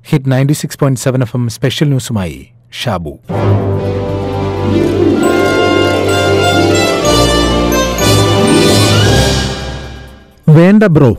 hit ninety six point seven F M special ന്യൂസുമായി ഷാബു വേണ്ട bro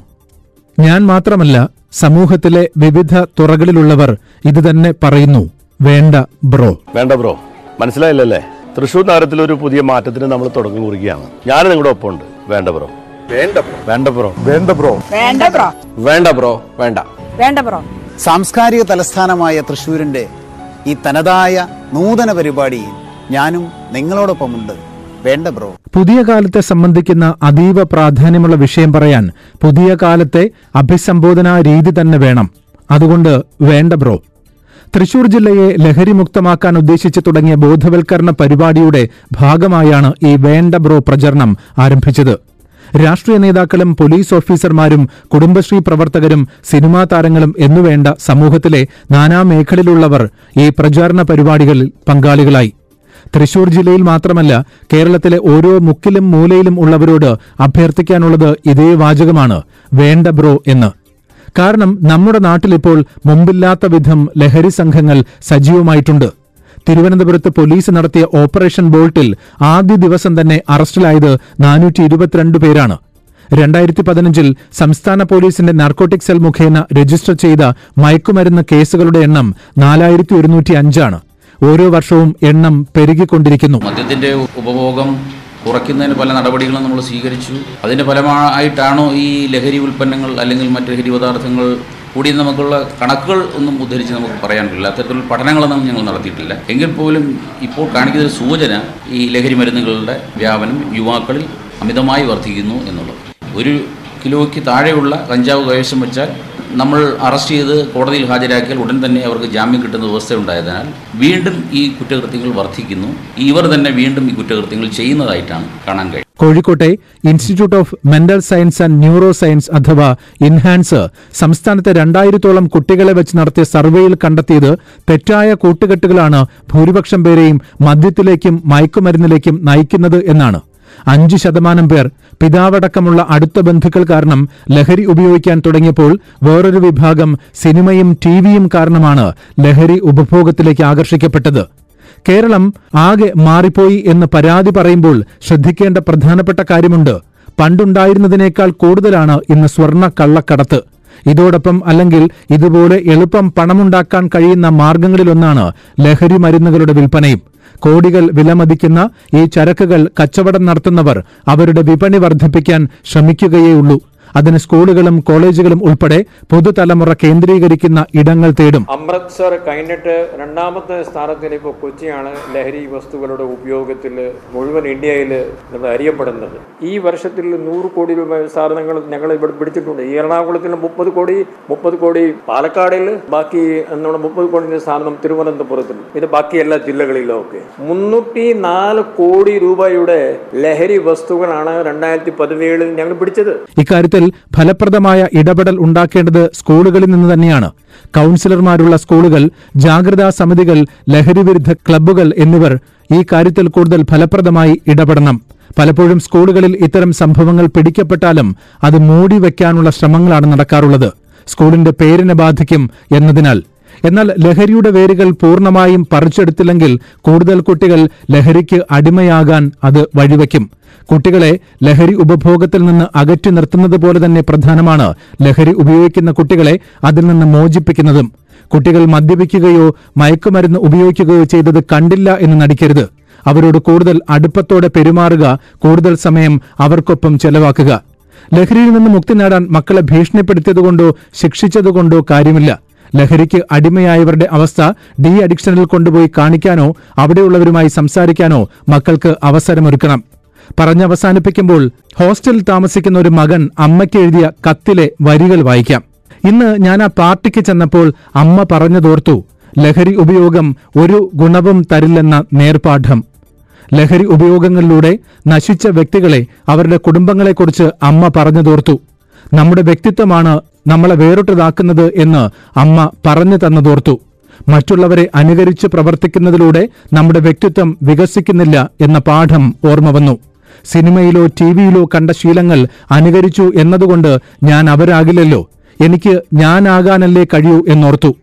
ഞാൻ മാത്രമല്ല സമൂഹത്തിലെ വിവിധ തുറകളിലുള്ളവർ ഇത് തന്നെ പറയുന്നു വേണ്ട ബ്രോ വേണ്ട ബ്രോ മനസ്സിലായില്ലല്ലേ തൃശ്ശൂർ നഗരത്തിൽ ഒരു പുതിയ മാറ്റത്തിന് നമ്മൾ തുടങ്ങി കുറിക്കുകയാണ് ഞാൻ നിങ്ങളുടെ ഒപ്പമുണ്ട് വേണ്ട ബ്രോ വേണ്ട ബ്രോ വേണ്ട ബ്രോ വേണ്ട ബ്രോ വേണ്ട ബ്രോ വേണ്ട ബ്രോ വേണ്ട വേണ്ട ബ്രോ സാംസ്കാരിക തലസ്ഥാനമായ തൃശ്ശൂരിന്റെ ഈ തനതായ നൂതന പരിപാടിയിൽ ഞാനും നിങ്ങളോടൊപ്പമുണ്ട് വേണ്ട ബ്രോ പുതിയ കാലത്തെ സംബന്ധിക്കുന്ന അതീവ പ്രാധാന്യമുള്ള വിഷയം പറയാൻ പുതിയ കാലത്തെ അഭിസംബോധനാ രീതി തന്നെ വേണം അതുകൊണ്ട് വേണ്ട ബ്രോ തൃശൂർ ജില്ലയെ ലഹരിമുക്തമാക്കാൻ ഉദ്ദേശിച്ചു തുടങ്ങിയ ബോധവൽക്കരണ പരിപാടിയുടെ ഭാഗമായാണ് ഈ വേണ്ട ബ്രോ പ്രചരണം ആരംഭിച്ചത് രാഷ്ട്രീയ നേതാക്കളും പോലീസ് ഓഫീസർമാരും കുടുംബശ്രീ പ്രവർത്തകരും സിനിമാ താരങ്ങളും എന്നുവേണ്ട സമൂഹത്തിലെ നാനാമേഖലയിലുള്ളവർ ഈ പ്രചാരണ പരിപാടികളിൽ പങ്കാളികളായി തൃശൂർ ജില്ലയിൽ മാത്രമല്ല കേരളത്തിലെ ഓരോ മുക്കിലും മൂലയിലും ഉള്ളവരോട് അഭ്യർത്ഥിക്കാനുള്ളത് ഇതേ വാചകമാണ് വേണ്ട ബ്രോ എന്ന് കാരണം നമ്മുടെ നാട്ടിലിപ്പോൾ മുമ്പില്ലാത്ത വിധം ലഹരി സംഘങ്ങൾ സജീവമായിട്ടുണ്ട് തിരുവനന്തപുരത്ത് പോലീസ് നടത്തിയ ഓപ്പറേഷൻ ബോൾട്ടിൽ ആദ്യ ദിവസം തന്നെ അറസ്റ്റിലായത് നാനൂറ്റി ഇരുപത്തിരണ്ട് പേരാണ് രണ്ടായിരത്തി പതിനഞ്ചിൽ സംസ്ഥാന പോലീസിന്റെ നാർക്കോട്ടിക് സെൽ മുഖേന രജിസ്റ്റർ ചെയ്ത മയക്കുമരുന്ന് കേസുകളുടെ എണ്ണം നാലായിരത്തി ഒരുന്നൂറ്റി അഞ്ചാണ് ഓരോ വർഷവും എണ്ണം പെരുകിക്കൊണ്ടിരിക്കുന്നു മദ്യത്തിൻ്റെ ഉപഭോഗം കുറയ്ക്കുന്നതിന് പല നടപടികളും നമ്മൾ സ്വീകരിച്ചു അതിൻ്റെ ഫലമായിട്ടാണോ ഈ ലഹരി ഉൽപ്പന്നങ്ങൾ അല്ലെങ്കിൽ മറ്റ് ലഹരി പദാർത്ഥങ്ങൾ കൂടി നമുക്കുള്ള കണക്കുകൾ ഒന്നും ഉദ്ധരിച്ച് നമുക്ക് പറയാൻ കഴിയില്ല അത്തരത്തിലുള്ള പഠനങ്ങളൊന്നും ഞങ്ങൾ നടത്തിയിട്ടില്ല എങ്കിൽ പോലും ഇപ്പോൾ കാണിക്കുന്ന ഒരു സൂചന ഈ ലഹരി മരുന്നുകളുടെ വ്യാപനം യുവാക്കളിൽ അമിതമായി വർദ്ധിക്കുന്നു എന്നുള്ളത് ഒരു കിലോയ്ക്ക് താഴെയുള്ള കഞ്ചാവ് കൈവശം വെച്ചാൽ നമ്മൾ അറസ്റ്റ് ചെയ്ത് കോടതിയിൽ ഹാജരാക്കിയാൽ ഉടൻ തന്നെ അവർക്ക് ജാമ്യം കിട്ടുന്ന വ്യവസ്ഥ ഉണ്ടായതിനാൽ വീണ്ടും ഈ കുറ്റകൃത്യങ്ങൾ വർദ്ധിക്കുന്നു ഇവർ തന്നെ വീണ്ടും ഈ കുറ്റകൃത്യങ്ങൾ ചെയ്യുന്നതായിട്ടാണ് കാണാൻ കഴിയുന്നത് കോഴിക്കോട്ടെ institute of mental science and neuro science അഥവാ ഇൻഹാൻസ് സംസ്ഥാനത്തെ രണ്ടായിരത്തോളം കുട്ടികളെ വെച്ച് നടത്തിയ സർവേയിൽ കണ്ടെത്തിയത് തെറ്റായ കൂട്ടുകെട്ടുകളാണ് ഭൂരിപക്ഷം പേരെയും മദ്യത്തിലേക്കും മയക്കുമരുന്നിലേക്കും നയിക്കുന്നത് എന്നാണ് അഞ്ച് ശതമാനം പേർ പിതാവടക്കമുള്ള അടുത്ത ബന്ധുക്കൾ കാരണം ലഹരി ഉപയോഗിക്കാൻ തുടങ്ങിയപ്പോൾ വേറൊരു വിഭാഗം സിനിമയും ടിവിയും കാരണമാണ് ലഹരി ഉപഭോഗത്തിലേക്ക് ആകർഷിക്കപ്പെട്ടത് കേരളം ആകെ മാറിപ്പോയി എന്ന് പരാതി പറയുമ്പോൾ ശ്രദ്ധിക്കേണ്ട പ്രധാനപ്പെട്ട കാര്യമുണ്ട് പണ്ടുണ്ടായിരുന്നതിനേക്കാൾ കൂടുതലാണ് ഇന്ന് സ്വർണ്ണ കള്ളക്കടത്ത് ഇതോടൊപ്പം അല്ലെങ്കിൽ ഇതുപോലെ എളുപ്പം പണമുണ്ടാക്കാൻ കഴിയുന്ന മാർഗങ്ങളിലൊന്നാണ് ലഹരി മരുന്നുകളുടെ വിൽപ്പനയും കോടികൾ വിലമതിക്കുന്ന ഈ ചരക്കുകൾ കച്ചവടം നടത്തുന്നവർ അവരുടെ വിപണി വർദ്ധിപ്പിക്കാൻ ശ്രമിക്കുകയേയുള്ളൂ അതിന് സ്കൂളുകളും കോളേജുകളും ഉൾപ്പെടെ പുതുതലമുറ കേന്ദ്രീകരിക്കുന്ന ഇടങ്ങൾ തേടും അമൃത്സർ കഴിഞ്ഞിട്ട് രണ്ടാമത്തെ സ്ഥാനത്തിന് ഇപ്പോൾ കൊച്ചിയാണ് ലഹരി വസ്തുക്കളുടെ ഉപയോഗത്തിൽ മുഴുവൻ ഇന്ത്യയിൽ നമ്മൾ അറിയപ്പെടുന്നത് ഈ വർഷത്തിൽ നൂറ് കോടി രൂപ സാധനങ്ങൾ ഞങ്ങൾ ഇവിടെ പിടിച്ചിട്ടുണ്ട് ഈ എറണാകുളത്തിൽ മുപ്പത് കോടി മുപ്പത് കോടി പാലക്കാടിൽ ബാക്കി നമ്മുടെ മുപ്പത് കോടിയുടെ സാധനം തിരുവനന്തപുരത്തിൽ ഇത് ബാക്കി എല്ലാ ജില്ലകളിലും ഒക്കെ മുന്നൂറ്റി നാല് കോടി രൂപയുടെ ലഹരി വസ്തുക്കളാണ് രണ്ടായിരത്തി പതിനേഴിൽ ഞങ്ങൾ പിടിച്ചത് ഇക്കാര്യത്തിൽ ഫലപ്രദമായ ഇടപെടൽ ഉണ്ടാക്കേണ്ടത് സ്കൂളുകളിൽ നിന്ന് തന്നെയാണ് കൌൺസിലർമാരുള്ള സ്കൂളുകൾ ജാഗ്രതാ സമിതികൾ ലഹരിവിരുദ്ധ ക്ലബ്ബുകൾ എന്നിവർ ഈ കാര്യത്തിൽ കൂടുതൽ ഫലപ്രദമായി ഇടപെടണം പലപ്പോഴും സ്കൂളുകളിൽ ഇത്തരം സംഭവങ്ങൾ പിടിക്കപ്പെട്ടാലും അത് മൂടിവെക്കാനുള്ള ശ്രമങ്ങളാണ് നടക്കാറുള്ളത് സ്കൂളിന്റെ പേരിനെ ബാധിക്കും എന്നതിനാൽ എന്നാൽ ലഹരിയുടെ വേരുകൾ പൂർണ്ണമായും പറിച്ചെടുത്തില്ലെങ്കിൽ കൂടുതൽ കുട്ടികൾ ലഹരിക്ക് അടിമയാകാൻ അത് വഴിവെക്കും കുട്ടികളെ ലഹരി ഉപഭോഗത്തിൽ നിന്ന് അകറ്റി നിർത്തുന്നത് പോലെ തന്നെ പ്രധാനമാണ് ലഹരി ഉപയോഗിക്കുന്ന കുട്ടികളെ അതിൽ നിന്ന് മോചിപ്പിക്കുന്നതും കുട്ടികൾ മദ്യപിക്കുകയോ മയക്കുമരുന്ന് ഉപയോഗിക്കുകയോ ചെയ്തത് കണ്ടില്ല എന്ന് നടിക്കരുത് അവരോട് കൂടുതൽ അടുപ്പത്തോടെ പെരുമാറുക കൂടുതൽ സമയം അവർക്കൊപ്പം ചെലവാക്കുക ലഹരിയിൽ നിന്ന് മുക്തി നേടാൻ മക്കളെ ഭീഷണിപ്പെടുത്തിയതുകൊണ്ടോ ശിക്ഷിച്ചതുകൊണ്ടോ കാര്യമില്ല ലഹരിക്ക് അടിമയായവരുടെ അവസ്ഥ ഡി അഡിക്ഷനിൽ കൊണ്ടുപോയി കാണിക്കാനോ അവിടെയുള്ളവരുമായി സംസാരിക്കാനോ മക്കൾക്ക് അവസരമൊരുക്കണം പറഞ്ഞവസാനിപ്പിക്കുമ്പോൾ ഹോസ്റ്റലിൽ താമസിക്കുന്ന ഒരു മകൻ അമ്മയ്ക്ക് എഴുതിയ കത്തിലെ വരികൾ വായിക്കാം ഇന്ന് ഞാൻ ആ പാർട്ടിക്ക് ചെന്നപ്പോൾ അമ്മ പറഞ്ഞതോർത്തു ലഹരി ഉപയോഗം ഒരു ഗുണവും തരില്ലെന്ന നേർപാഠം ലഹരി ഉപയോഗങ്ങളിലൂടെ നശിച്ച വ്യക്തികളെ അവരുടെ കുടുംബങ്ങളെക്കുറിച്ച് അമ്മ പറഞ്ഞതോർത്തു നമ്മുടെ വ്യക്തിത്വമാണ് നമ്മളെ വേറിട്ടതാക്കുന്നത് എന്ന് അമ്മ പറഞ്ഞു തന്നതോർത്തു മറ്റുള്ളവരെ അനുകരിച്ച് പ്രവർത്തിക്കുന്നതിലൂടെ നമ്മുടെ വ്യക്തിത്വം വികസിക്കുന്നില്ല എന്ന പാഠം ഓർമ്മ വന്നു സിനിമയിലോ ടിവിയിലോ കണ്ട ശീലങ്ങൾ അനുകരിച്ചു എന്നതുകൊണ്ട് ഞാൻ അവരാകില്ലല്ലോ എനിക്ക് ഞാനാകാനല്ലേ കഴിയൂ എന്നോർത്തു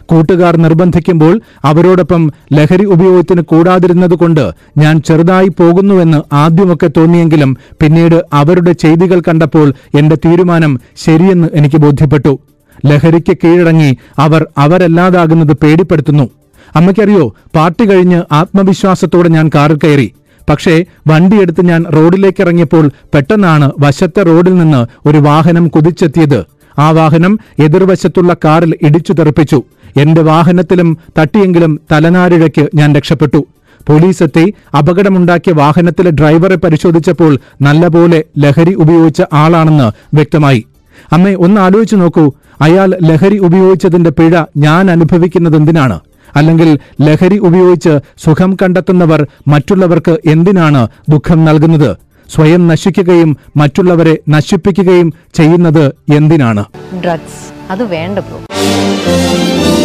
കൂട്ടുകാർ നിർബന്ധിക്കുമ്പോൾ അവരോടൊപ്പം ലഹരി ഉപയോഗത്തിന് കൂടാതിരുന്നതുകൊണ്ട് ഞാൻ ചെറുതായി പോകുന്നുവെന്ന് ആദ്യമൊക്കെ തോന്നിയെങ്കിലും പിന്നീട് അവരുടെ ചെയ്തികൾ കണ്ടപ്പോൾ എന്റെ തീരുമാനം ശരിയെന്ന് എനിക്ക് ബോധ്യപ്പെട്ടു ലഹരിക്ക് കീഴടങ്ങി അവർ അവരല്ലാതാകുന്നത് പേടിപ്പെടുത്തുന്നു അമ്മയ്ക്കറിയോ പാർട്ടി കഴിഞ്ഞ് ആത്മവിശ്വാസത്തോടെ ഞാൻ കാറിൽ കയറി പക്ഷേ വണ്ടിയെടുത്ത് ഞാൻ റോഡിലേക്ക് ഇറങ്ങിയപ്പോൾ പെട്ടെന്നാണ് വശത്തെ റോഡിൽ നിന്ന് ഒരു വാഹനം കുതിച്ചെത്തിയത് ആ വാഹനം എതിർവശത്തുള്ള കാറിൽ ഇടിച്ചു തെറിപ്പിച്ചു എന്റെ വാഹനത്തിലും തട്ടിയെങ്കിലും തലനാരിഴയ്ക്ക് ഞാൻ രക്ഷപ്പെട്ടു പോലീസ് എത്തി അപകടമുണ്ടാക്കിയ വാഹനത്തിലെ ഡ്രൈവറെ പരിശോധിച്ചപ്പോൾ നല്ലപോലെ ലഹരി ഉപയോഗിച്ച ആളാണെന്ന് വ്യക്തമായി അമ്മേ ഒന്ന് ആലോചിച്ചു നോക്കൂ അയാൾ ലഹരി ഉപയോഗിച്ചതിന്റെ പിഴ ഞാൻ അനുഭവിക്കുന്നത് എന്തിനാണ് അല്ലെങ്കിൽ ലഹരി ഉപയോഗിച്ച് സുഖം കണ്ടെത്തുന്നവർ മറ്റുള്ളവർക്ക് എന്തിനാണ് ദുഃഖം നൽകുന്നത് സ്വയം നശിക്കുകയും മറ്റുള്ളവരെ നശിപ്പിക്കുകയും ചെയ്യുന്നത് എന്തിനാണ് ഡ്രഗ്സ് അത് വേണ്ട ബ്രോ